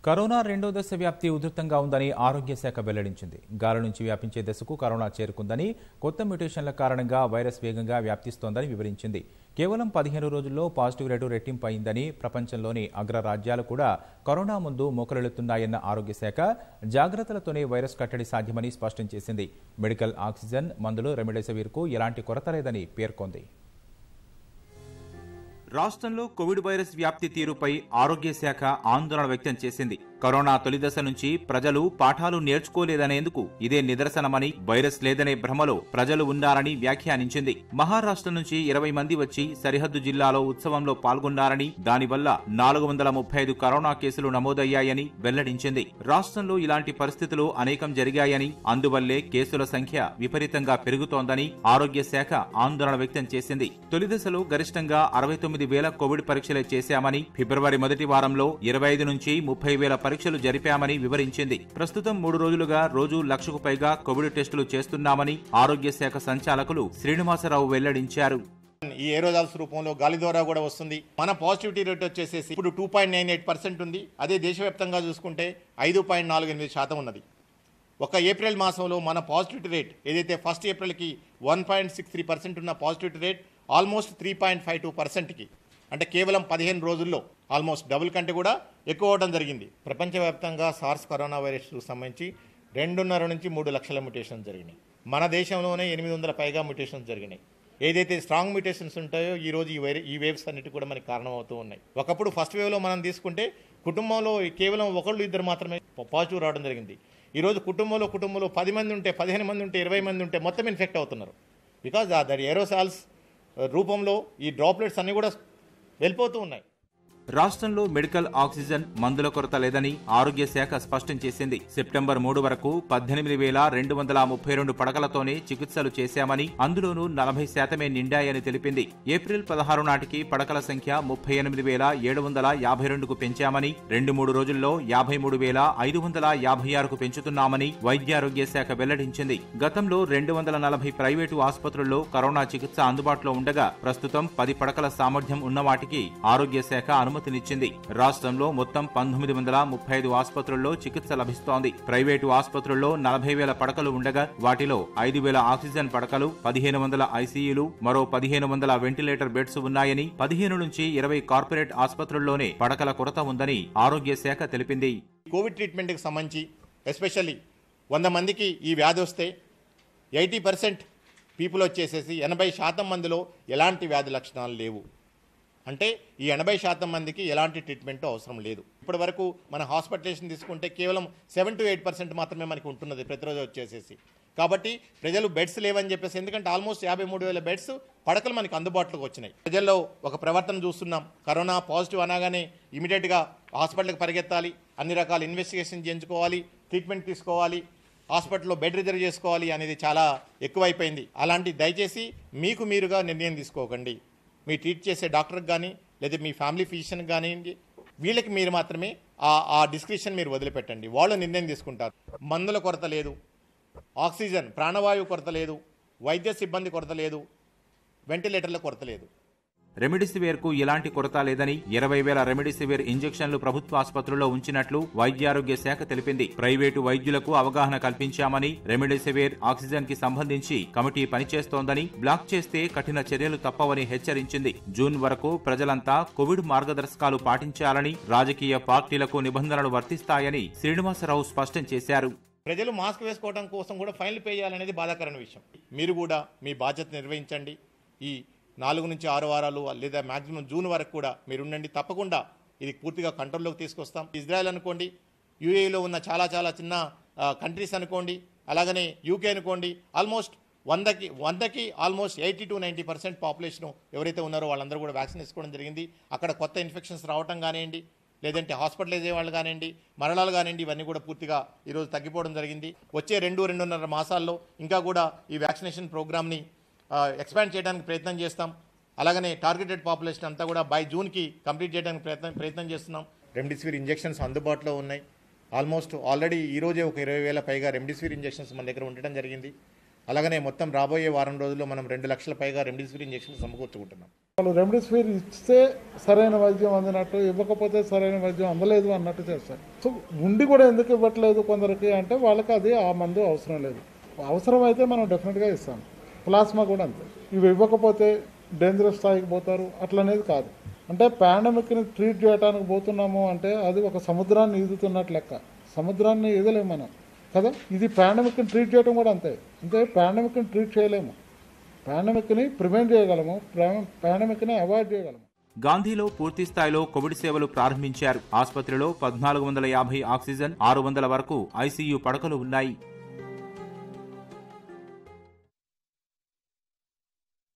corona రెండో దశ వ్యాప్తి ఉధృతంగా ఉందని ఆరోగ్య శాఖ వెల్లడించింది గాలి నుంచి వ్యాపించే దశకు కరోనా చేరుకుందని కొత్త మ్యుటేషన్ల కారణంగా వైరస్ వేగంగా వ్యాప్తిస్తోందని వివరించింది కేవలం పదిహేను రోజుల్లో పాజిటివ్ రేటు రెట్టింపు అయిందని ప్రపంచంలోని అగ్ర రాజ్యాలు కూడా కరోనా ముందు మోకరెళ్తున్నాయన్న ఆరోగ్య శాఖ జాగ్రత్తలతోనే వైరస్ కట్టడి సాధ్యమని స్పష్టం చేసింది మెడికల్ ఆక్సిజన్ మందులు రెమిడెసివిర్కు ఎలాంటి కొరత లేదని పేర్కొంది రాష్ట్రంలో కోవిడ్ వైరస్ వ్యాప్తి తీరుపై ఆరోగ్య శాఖ ఆందోళన వ్యక్తం చేసింది కరోనా తొలి దశ నుంచి ప్రజలు పాఠాలు నేర్చుకోలేదనేందుకు ఇదే నిదర్శనమని వైరస్ లేదనే భ్రమలో ప్రజలు ఉన్నారని వ్యాఖ్యానించింది మహారాష్ట్ర నుంచి ఇరవై మంది వచ్చి సరిహద్దు జిల్లాలో ఉత్సవంలో పాల్గొన్నారని దానివల్ల నాలుగు వందల ముప్పై ఐదు కరోనా కేసులు నమోదయ్యాయని వెల్లడించింది రాష్ట్రంలో ఇలాంటి పరిస్థితులు అనేకం జరిగాయని అందువల్లే కేసుల సంఖ్య విపరీతంగా పెరుగుతోందని ఆరోగ్య శాఖ ఆందోళన వ్యక్తం చేసింది తొలి దశలో గరిష్టంగా అరవై తొమ్మిది వేల కోవిడ్ పరీక్షలే చేశామని ఫిబ్రవరి మొదటి వారంలో ఇరవై ఐదు నుంచి ముప్పై వేల పరీక్షలు జరిపామని వివరించింది ప్రస్తుతం మూడు రోజులుగా రోజు లక్షకు పైగా కోవిడ్ టెస్టులు చేస్తున్నామని ఆరోగ్య శాఖ సంచాలకులు శ్రీనివాసరావు వెల్లడించారు ఈ ఏరోజాల్స్ రూపంలో గాలి ద్వారా కూడా వస్తుంది మన పాజిటివిటీ రేట్ వచ్చేసేసి ఇప్పుడు two point nine eight percent ఉంది అదే దేశవ్యాప్తంగా చూసుకుంటే ఐదు పాయింట్ నాలుగు ఎనిమిది శాతం ఉన్నది ఒక ఏప్రిల్ మాసంలో మన పాజిటివిటీ రేట్ ఏదైతే ఫస్ట్ ఏప్రిల్కి one point six three percent ఉన్న positivity rate almost three point five two పర్సెంట్కి అంటే కేవలం పదిహేను రోజుల్లో ఆల్మోస్ట్ డబుల్ కంటే కూడా ఎక్కువ అవడం జరిగింది ప్రపంచవ్యాప్తంగా సార్స్ కరోనా వైరస్కు సంబంధించి రెండున్నర నుంచి మూడు లక్షల మ్యుటేషన్స్ జరిగినాయి మన దేశంలోనే ఎనిమిది వందల పైగా మ్యుటేషన్స్ జరిగినాయి ఏదైతే స్ట్రాంగ్ మ్యూటేషన్స్ ఉంటాయో ఈ రోజు ఈ వైర ఈ వేవ్స్ అన్నిటి కూడా మనకి కారణమవుతూ ఉన్నాయి ఒకప్పుడు ఫస్ట్ వేవ్లో మనం తీసుకుంటే కుటుంబంలో కేవలం ఒకళ్ళు ఇద్దరు మాత్రమే పాజిటివ్ రావడం జరిగింది ఈరోజు కుటుంబంలో కుటుంబంలో పది మంది ఉంటే పదిహేను మంది ఉంటే ఇరవై మంది ఉంటే మొత్తం ఇన్ఫెక్ట్ అవుతున్నారు బికాజ్ దట్ ఏరోసాల్స్ రూపంలో ఈ డ్రాప్లెట్స్ అన్నీ కూడా వెళ్ళిపోతూ ఉన్నాయి రాష్ట్రంలో మెడికల్ ఆక్సిజన్ మందుల కొరత లేదని ఆరోగ్య శాఖ స్పష్టం చేసింది సెప్టెంబర్ మూడు వరకు పద్దెనిమిది వేల రెండు వందల ముప్పై రెండు పడకలతోనే చికిత్సలు చేశామని అందులోనూ నలభై శాతమే నిండాయని తెలిపింది ఏప్రిల్ పదహారు నాటికి పడకల సంఖ్య ముప్పై ఎనిమిది వేల ఏడు వందల యాభై రెండుకు పెంచామని రెండు మూడు రోజుల్లో యాభై మూడు వేల ఐదు వందల యాభై ఆరుకు పెంచుతున్నామని వైద్యారోగ్య శాఖ వెల్లడించింది గతంలో రెండు వందల నలభై ప్రైవేటు ఆసుపత్రుల్లో కరోనా చికిత్స అందుబాటులో ఉండగా ప్రస్తుతం పది పడకల సామర్థ్యం ఉన్న వాటికి ఆరోగ్య శాఖ అనుమతినిచ్చింది రాష్ట్రంలో మొత్తం పంతొమ్మిది వందల ముప్పై ఐదు ఆసుపత్రుల్లో చికిత్స లభిస్తోంది ప్రైవేటు ఆసుపత్రుల్లో నలభై వేల పడకలు ఉండగా వాటిలో ఐదు వేల ఆక్సిజన్ పడకలు పదిహేను వందల ఐసీయూలు మరో పదిహేను వందల వెంటిలేటర్ బెడ్స్ ఉన్నాయని పదిహేను నుంచి ఇరవై కార్పొరేట్ ఆసుపత్రుల్లోనే పడకల కొరత ఉందని ఆరోగ్య శాఖ తెలిపింది కోవిడ్ ట్రీట్మెంట్కి సంబంధించి ఎస్పెషల్లీ వంద మందికి ఈ వ్యాధి వస్తే ఎయిటీ పర్సెంట్ పీపుల్ వచ్చేసేసి ఎనభై శాతం మందిలో ఎలాంటి వ్యాధి లక్షణాలు లేవు అంటే ఈ ఎనభై శాతం మందికి ఎలాంటి ట్రీట్మెంట్ అవసరం లేదు ఇప్పటి వరకు మన హాస్పిటలేషన్ తీసుకుంటే కేవలం సెవెన్ టు ఎయిట్ పర్సెంట్ మాత్రమే మనకి ఉంటున్నది ప్రతిరోజు వచ్చేసేసి కాబట్టి ప్రజలు బెడ్స్ లేవని చెప్పేసి ఎందుకంటే ఆల్మోస్ట్ యాభై మూడు వేల బెడ్స్ పడకలు మనకి అందుబాటులోకి వచ్చినాయి ప్రజల్లో ఒక ప్రవర్తన చూస్తున్నాం కరోనా పాజిటివ్ అనగానే ఇమీడియట్గా హాస్పిటల్కి పరిగెత్తాలి అన్ని రకాల ఇన్వెస్టిగేషన్ చేయించుకోవాలి ట్రీట్మెంట్ తీసుకోవాలి హాస్పిటల్లో బెడ్ రిజర్వ్ చేసుకోవాలి అనేది చాలా ఎక్కువైపోయింది అలాంటి దయచేసి మీకు మీరుగా నిర్ణయం తీసుకోకండి మీ ట్రీట్ చేసే డాక్టర్కి కానీ లేదా మీ ఫ్యామిలీ ఫిజిషియన్కి కానివ్వండి వీళ్ళకి మీరు మాత్రమే ఆ ఆ డిస్క్రిప్షన్ మీరు వదిలిపెట్టండి వాళ్ళు నిర్ణయం తీసుకుంటారు మందుల కొరత లేదు ఆక్సిజన్ ప్రాణవాయువు కొరత లేదు వైద్య సిబ్బంది కొరత లేదు వెంటిలేటర్ల కొరత లేదు రెమిడిసివిర్ కు ఎలాంటి కొరత లేదని ఇరవై వేల రెమిడిసివిర్ ఇంజెక్షన్లు ప్రభుత్వ ఆసుపత్రుల్లో ఉంచినట్లు వైద్యారోగ్య శాఖ తెలిపింది ప్రైవేటు వైద్యులకు అవగాహన కల్పించామని రెమిడిసివిర్ ఆక్సిజన్ కి సంబంధించి కమిటీ పనిచేస్తోందని బ్లాక్ చేస్తే కఠిన చర్యలు తప్పవని హెచ్చరించింది జూన్ వరకు ప్రజలంతా కోవిడ్ మార్గదర్శకాలు పాటించాలని రాజకీయ పార్టీలకు నిబంధనలు వర్తిస్తాయని శ్రీనివాసరావు స్పష్టం చేశారు ప్రజలు మాస్క్ వేసుకోవడం కోసం కూడా ఫైన్లు పే చేయాలనేది బాధాకరమైన విషయం మీరు కూడా మీ బాధ్యత నిర్వహించండి ఈ నాలుగు నుంచి ఆరు వారాలు లేదా మాక్సిమం జూన్ వరకు కూడా మీరు ఉండండి తప్పకుండా ఇది పూర్తిగా కంట్రోల్లోకి తీసుకొస్తాం ఇజ్రాయెల్ అనుకోండి యూఏఈలో ఉన్న చాలా చాలా చిన్న కంట్రీస్ అనుకోండి అలాగనే యూకే అనుకోండి ఆల్మోస్ట్ వందకి వందకి almost eighty to ninety percent population ఎవరైతే ఉన్నారో వాళ్ళందరూ కూడా వ్యాక్సిన్ వేసుకోవడం జరిగింది అక్కడ కొత్త ఇన్ఫెక్షన్స్ రావటం కానివ్వండి లేదంటే హాస్పిటలైజ్ అయ్యే వాళ్ళు కానివ్వండి మరణాలు కానివ్వండి ఇవన్నీ కూడా పూర్తిగా ఈరోజు తగ్గిపోవడం జరిగింది వచ్చే రెండు రెండున్నర మాసాల్లో ఇంకా కూడా ఈ వ్యాక్సినేషన్ ప్రోగ్రామ్ని ఎక్స్పాండ్ చేయడానికి ప్రయత్నం చేస్తాం అలాగనే టార్గెటెడ్ పాపులేషన్ అంతా కూడా బై జూన్కి కంప్లీట్ చేయడానికి ప్రయత్నం ప్రయత్నం చేస్తున్నాం రెమ్డెసివిర్ ఇంజెక్షన్స్ అందుబాటులో ఉన్నాయి ఆల్మోస్ట్ ఆల్రెడీ ఈ రోజే ఒక ఇరవై వేల పైగా రెమ్డెసివిర్ ఇంజెక్షన్స్ మన దగ్గర ఉండడం జరిగింది అలాగనే మొత్తం రాబోయే వారం రోజుల్లో మనం రెండు లక్షల పైగా రెమ్డెసివిర్ ఇంజెక్షన్ సమకూర్చుకుంటున్నాం వాళ్ళు రెమ్డెసివిర్ ఇస్తే సరైన వైద్యం అందినట్టు ఇవ్వకపోతే సరైన వైద్యం అందలేదు అన్నట్టు చేస్తారు సో ఉండి కూడా ఎందుకు ఇవ్వట్లేదు కొందరికి అంటే వాళ్ళకి అది ఆ మందు అవసరం లేదు అవసరం అయితే మనం డెఫినెట్గా ఇస్తాం ప్లాస్మా కూడా అంతే ఇవి ఇవ్వకపోతే డేంజరస్ స్థాయికి పోతారు అట్లనేది కాదు అంటే పాండమిక్ని ట్రీట్ చేయడానికి పోతున్నాము అంటే అది ఒక సముద్రాన్ని ఈదుతున్నట్లు లెక్క సముద్రాన్ని ఈదలేము మనం కదా ఇది పాండమిక్ని ట్రీట్ చేయడం కూడా అంతే అంటే పాండమిక్ని ట్రీట్ చేయలేము పాండమిక్ని ప్రివెంట్ చేయగలము పాండమిక్ని అవాయిడ్ చేయగలము గాంధీలో పూర్తి స్థాయిలో కోవిడ్ సేవలు ప్రారంభించారు ఆసుపత్రిలో పద్నాలుగు వందల యాభై ఆక్సిజన్ ఆరు వందల వరకు ఐసీయూ పడకలు ఉన్నాయి